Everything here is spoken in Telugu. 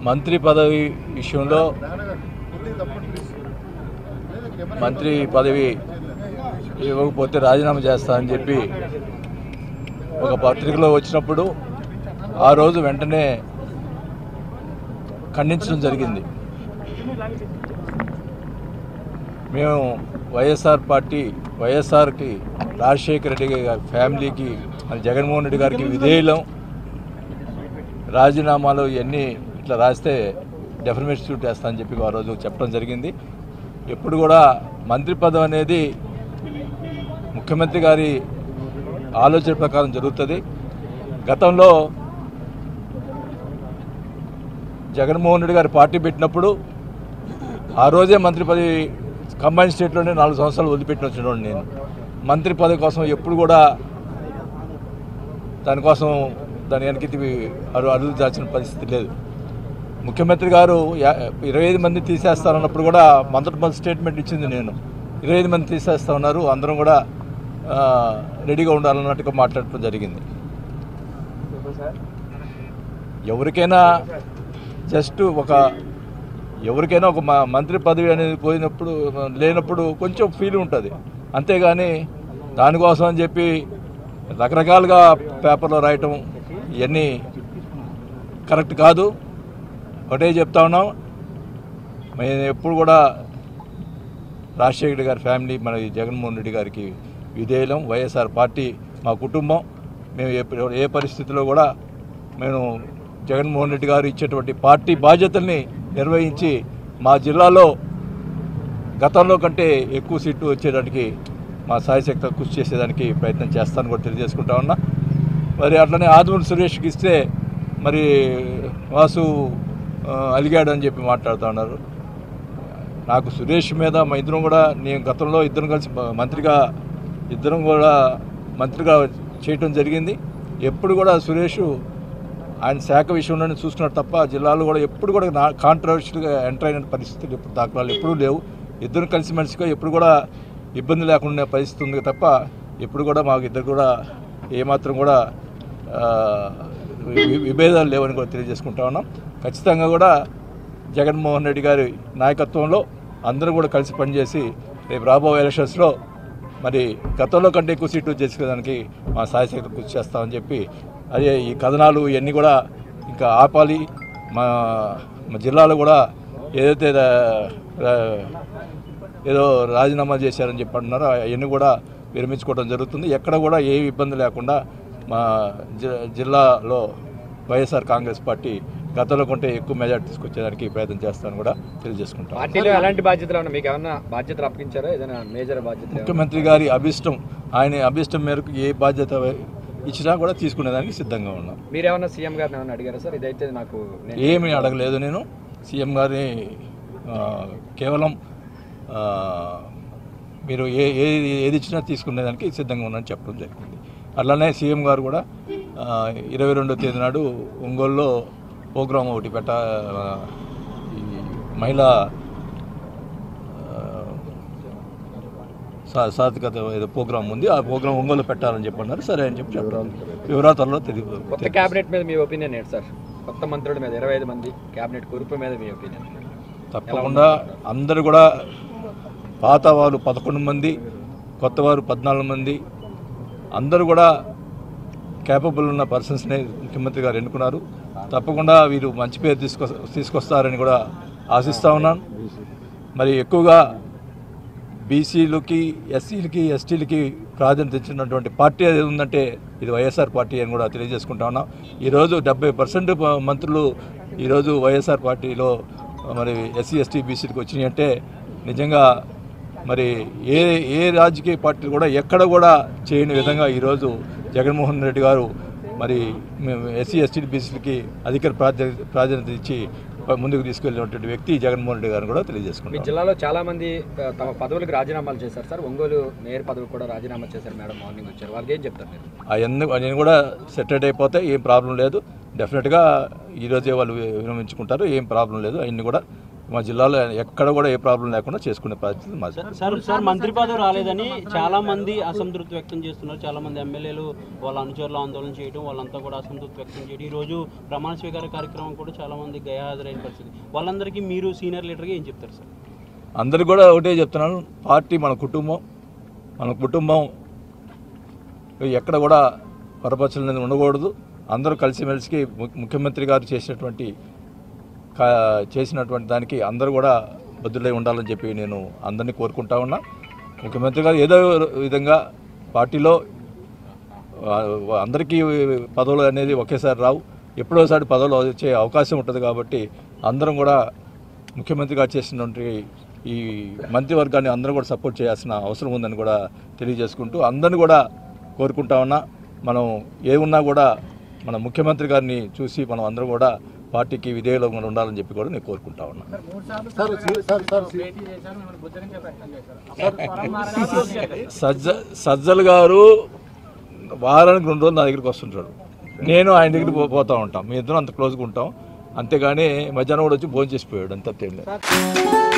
మంత్రి పదవి విషయంలో మంత్రి పదవి ఇవ్వకపోతే రాజీనామా చేస్తా అని చెప్పి ఒక పత్రికలో వచ్చినప్పుడు ఆ రోజు వెంటనే ఖండించడం జరిగింది మేము వైఎస్ఆర్ పార్టీ వైఎస్ఆర్కి రాజశేఖర రెడ్డి గారి ఫ్యామిలీకి మన జగన్మోహన్ రెడ్డి గారికి విధేయులం రాజీనామాలు ఇవన్నీ ఇట్లా రాస్తే డెఫర్మేషన్ సూట్ వేస్తా అని చెప్పి ఆ రోజు చెప్పడం జరిగింది ఎప్పుడు కూడా మంత్రి పదవి అనేది ముఖ్యమంత్రి గారి ఆలోచన ప్రకారం జరుగుతుంది గతంలో జగన్మోహన్ రెడ్డి గారు పార్టీ పెట్టినప్పుడు ఆ రోజే మంత్రి పదవి కంబైన్ స్టేట్లోనే నాలుగు సంవత్సరాలు వదిలిపెట్టిన వచ్చినోడు నేను మంత్రి పదవి కోసం ఎప్పుడు కూడా దానికోసం దాని వెనక్కి అరు అడుగు దాచిన పరిస్థితి లేదు ముఖ్యమంత్రి గారు యా- ఇరవై ఐదు మంది తీసేస్తారన్నప్పుడు కూడా మొదటి మొదటి స్టేట్మెంట్ ఇచ్చింది నేను ఇరవై ఐదు మంది తీసేస్తా ఉన్నారు అందరం కూడా ఆ, రెడీగా ఉండాలన్నట్టుగా మాట్లాడటం జరిగింది ఎవరికైనా జస్ట్ ఒక ఎవరికైనా ఒక మ- మంత్రి పదవి అనేది పోయినప్పుడు లేనప్పుడు కొంచెం ఫీల్ ఉంటుంది అంతేగాని దానికోసం అని చెప్పి రకరకాలుగా పేపర్లో రాయటం ఇవన్నీ కరెక్ట్ కాదు ఒకటే చెప్తా ఉన్నాం మేము ఎప్పుడు కూడా రాజశేఖర రెడ్డి గారి ఫ్యామిలీ మన ఈ జగన్మోహన్ రెడ్డి గారికి విధేయులం వైఎస్ఆర్ పార్టీ మా కుటుంబం మేము ఏ ఏ పరిస్థితిలో కూడా మేము జగన్మోహన్ రెడ్డి గారు ఇచ్చేటువంటి పార్టీ బాధ్యతల్ని నిర్వహించి మా జిల్లాలో గతంలో కంటే ఎక్కువ సీట్లు వచ్చేదానికి మా సాయశక్తి కృషి చేసేదానికి ప్రయత్నం చేస్తాను కూడా తెలియజేసుకుంటా ఉన్నా మరి అట్లనే ఆదిమూరి సురేష్కి ఇస్తే మరి వాసు ఆ, అలిగాడు అని చెప్పి మాట్లాడుతూ ఉన్నారు నాకు సురేష్ మీద మా ఇద్దరం కూడా నేను గతంలో ఇద్దరం కలిసి మ- మంత్రిగా ఇద్దరం కూడా మంత్రిగా చేయటం జరిగింది ఎప్పుడు కూడా సురేష్ ఆయన శాఖ విషయంలోనే చూసుకున్నాడు తప్ప జిల్లాలో కూడా ఎప్పుడు కూడా నా కాంట్రవర్షియల్గా ఎంటర్ అయిన పరిస్థితులు ఎప్పుడు దాఖలాలు ఎప్పుడూ లేవు ఇద్దరు కలిసిమెలిసిగా ఎప్పుడు కూడా ఇబ్బంది లేకుండా ఉండే పరిస్థితి ఉంది తప్ప ఎప్పుడు కూడా మాకు ఇద్దరు కూడా ఏమాత్రం కూడా ఆ, వి- విభేదాలు లేవని కూడా తెలియజేసుకుంటా ఉన్నాం ఖచ్చితంగా కూడా జగన్మోహన్ రెడ్డి గారి నాయకత్వంలో అందరూ కూడా కలిసి పనిచేసి రేపు రాబోయే ఎలక్షన్స్లో మరి గతంలో కంటే ఎక్కువ సీట్లు చేసుకోవడానికి మా సాయశక్తి కృషి చేస్తామని చెప్పి అదే ఈ కథనాలు ఇవన్నీ కూడా ఇంకా ఆపాలి మా మా జిల్లాలో కూడా ఏదైతే రా- రా- ఏదో రాజీనామా చేశారని చెప్పి అంటున్నారో అవన్నీ కూడా విరమించుకోవడం జరుగుతుంది ఎక్కడ కూడా ఏ ఇబ్బంది లేకుండా మా జి- జిల్లాలో వైఎస్ఆర్ కాంగ్రెస్ పార్టీ గతంలో కంటే ఎక్కువ మెజార్టీ తీసుకొచ్చేదానికి ప్రయత్నం చేస్తాను కూడా తెలియజేసుకుంటాం పార్టీలో ఎలాంటి బాధ్యతలు ఉన్నా మీకు ఏమన్నా బాధ్యతలు అప్పగించారా ఏదైనా మేజర్ బాధ్యత ముఖ్యమంత్రి గారి అభిష్టం ఆయన అభిష్టం మేరకు ఏ బాధ్యత ఇచ్చినా కూడా తీసుకునేదానికి సిద్ధంగా ఉన్నాం మీరేమన్నా సీఎం గారిని ఏమన్నా అడిగారా సార్ ఇదైతే నాకు నేను ఏమీ అడగలేదు నేను సీఎం గారిని ఆ, కేవలం ఆ, మీరు ఏ ఏది ఏది ఇచ్చినా తీసుకునేదానికి సిద్ధంగా ఉన్నానని చెప్పడం జరిగింది అట్లానే సీఎం గారు కూడా ఆ, ఇరవై రెండో తేదీ నాడు ఒంగోలులో ప్రోగ్రాం ఒకటి పెట్ట ఆ, ఈ మహిళా ఆ, సా- సాధికత ఏదో ప్రోగ్రాం ఉంది ఆ ప్రోగ్రాం ఒంగోలు పెట్టాలని చెప్పన్నారు సరే అని చెప్పి చెప్పడం వివరాలు త్వరలో తెలియ కొత్త క్యాబినెట్ మీద మీ ఒపీనియన్ ఏంటి సార్ కొత్త మంత్రుల మీద ఇరవై ఐదు మంది క్యాబినెట్ కురుపు మీద మీ ఒపీనియన్ తప్పకుండా అందరూ కూడా పాత వారు పదకొండు మంది కొత్త వారు పద్నాలుగు మంది అందరూ కూడా కేపబుల్ ఉన్న పర్సన్స్ని ముఖ్యమంత్రి గారు ఎన్నుకున్నారు తప్పకుండా వీరు మంచి పేరు తీసుకొ తీసుకొస్తారని కూడా ఆశిస్తూ ఉన్నాను మరి ఎక్కువగా బీసీలకి ఎస్సీలకి ఎస్టీలకి ప్రాధాన్యత ఇచ్చినటువంటి పార్టీ ఏది ఉందంటే ఇది వైఎస్ఆర్ పార్టీ అని కూడా తెలియజేసుకుంటా ఉన్నాం ఈరోజు డెబ్బై పర్సెంట్ మంత్రులు ఈరోజు వైఎస్ఆర్ పార్టీలో మరి ఎస్సీ ఎస్టీ బీసీలకు వచ్చినాయి అంటే నిజంగా మరి ఏ ఏ రాజకీయ పార్టీ కూడా ఎక్కడ కూడా చేయని విధంగా ఈరోజు జగన్మోహన్ రెడ్డి గారు మరి మేము ఎస్సీ ఎస్టీ బీసీలకి అధిక ప్రాధాన్యత ప్రాధాన్యత ఇచ్చి ముందుకు తీసుకెళ్ళినటువంటి వ్యక్తి జగన్మోహన్ రెడ్డి గారు కూడా మీ తెలియజేసుకుంటాం జిల్లాలో చాలా మంది ఆ, తమ పదవులకు రాజీనామాలు చేశారు సార్ ఒంగోలు మేయర్ పదవి కూడా రాజీనామా చేశారు మేడం మార్నింగ్ వచ్చారు వాళ్ళకి ఏం చెప్తారు మీరు అవన్నీ అవన్నీ కూడా సెటిల్ అయిపోతే ఏం ప్రాబ్లం లేదు డెఫినెట్గా ఈరోజే వాళ్ళు విరమించుకుంటారు ఏం ప్రాబ్లం లేదు అవన్నీ కూడా మా జిల్లాలో ఎక్కడ కూడా ఏ ప్రాబ్లం లేకుండా చేసుకునే పరిస్థితి మాది సార్ సార్ మంత్రి పదవి రాలేదని చాలా మంది అసంతృప్తి వ్యక్తం చేస్తున్నారు చాలా మంది ఎమ్మెల్యేలు వాళ్ళ అనుచరులు ఆందోళన చేయడం వాళ్ళంతా కూడా అసంతృప్తి వ్యక్తం చేయడం ఈ రోజు ప్రమాణ స్వీకార కార్యక్రమం కూడా చాలా మంది గైహాజరైన పరిస్థితి వాళ్ళందరికీ మీరు సీనియర్ లీడర్గా ఏం చెప్తారు సార్ అందరికి కూడా ఒకటే చెప్తున్నాను పార్టీ మన కుటుంబం మన కుటుంబం ఎక్కడ కూడా పరపచ్చలు అనేది ఉండకూడదు అందరూ కలిసిమెలిసి ము- ముఖ్యమంత్రి గారు చేసినటువంటి కా- చేసినటువంటి దానికి అందరూ కూడా బద్దులై ఉండాలని చెప్పి నేను అందరినీ కోరుకుంటా ఉన్నా ముఖ్యమంత్రి గారు ఏదో విధంగా పార్టీలో ఆ, అందరికీ పదవులు అనేది ఒకేసారి రావు ఎప్పుడోసారి పదవులు వచ్చే అవకాశం ఉంటుంది కాబట్టి అందరం కూడా ముఖ్యమంత్రి గారు చేసినటువంటి ఈ మంత్రివర్గాన్ని అందరూ కూడా సపోర్ట్ చేయాల్సిన అవసరం ఉందని కూడా తెలియజేసుకుంటూ అందరిని కూడా కోరుకుంటా ఉన్నా మనం ఏమున్నా కూడా మన ముఖ్యమంత్రి గారిని చూసి మనం అందరం కూడా పార్టీకి విధేయులు ఉండాలని చెప్పి కూడా నేను కోరుకుంటా ఉన్నా సజ్జ సజ్జల్ గారు వారానికి రెండు రోజులు నా దగ్గరికి వస్తుంటాడు నేను ఆయన దగ్గరికి పో- పోతా ఉంటాం మీ ఇద్దరం అంత క్లోజ్గా ఉంటాం అంతేగాని మధ్యాహ్నం కూడా వచ్చి భోజనం చేసిపోయాడు అంత తేలి